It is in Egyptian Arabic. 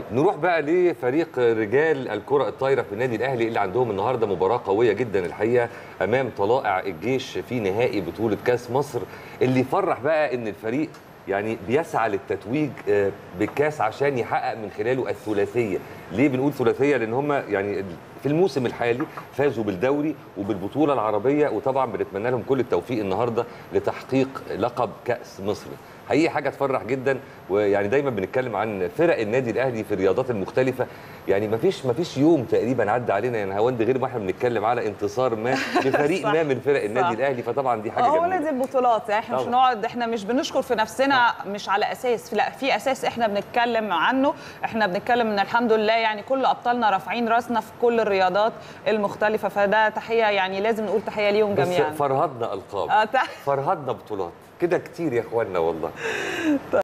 نروح بقى لفريق رجال الكرة الطايرة في النادي الأهلي اللي عندهم النهاردة مباراة قوية جدا الحقيقة أمام طلائع الجيش في نهائي بطولة كأس مصر اللي يفرح بقى إن الفريق يعني بيسعى للتتويج آه، بالكاس عشان يحقق من خلاله الثلاثية ليه بنقول ثلاثية لأن هم يعني في الموسم الحالي فازوا بالدوري وبالبطولة العربية وطبعا بنتمنى لهم كل التوفيق النهاردة لتحقيق لقب كأس مصر حقيقي حاجه تفرح جدا ويعني دايما بنتكلم عن فرق النادي الاهلي في الرياضات المختلفه يعني ما فيش ما فيش يوم تقريبا عدى علينا يعني هوند غير ما احنا بنتكلم على انتصار ما لفريق صح، ما من فرق النادي صح. الاهلي فطبعا دي حاجه هو جميله دي البطولات يعني احنا مش طبعا. نقعد احنا مش بنشكر في نفسنا مش على اساس لا في اساس احنا بنتكلم عنه احنا بنتكلم ان الحمد لله يعني كل ابطالنا رافعين راسنا في كل الرياضات المختلفه فده تحيه يعني لازم نقول تحيه ليهم بس جميعا فرهدنا القاب آه، تح- فرهدنا بطولات كده كتير يا اخوانا والله